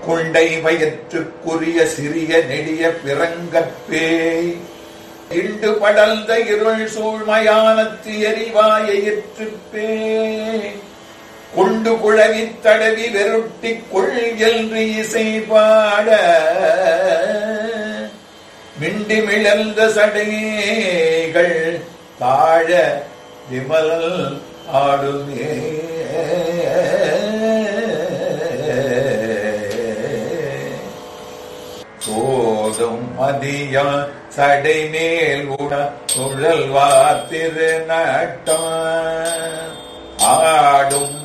கொண்டை வயிற்றுக்குரிய சிறிய நெடிய பிறங்கற்பேய் இண்டு படர்ந்த இருள் சூழ்மயானத்து எரிவாயிற்றுப்பே கொண்டு குழவித் தடவி வெருட்டிக் கொள் என்று இசை பாட மிண்டி மிளர்ந்த சடைகள் தாழ விமல் ஆடுமே சோதும் மதியா சடை மேல் உட சுழல்வா திருநட்டம் ஆடும்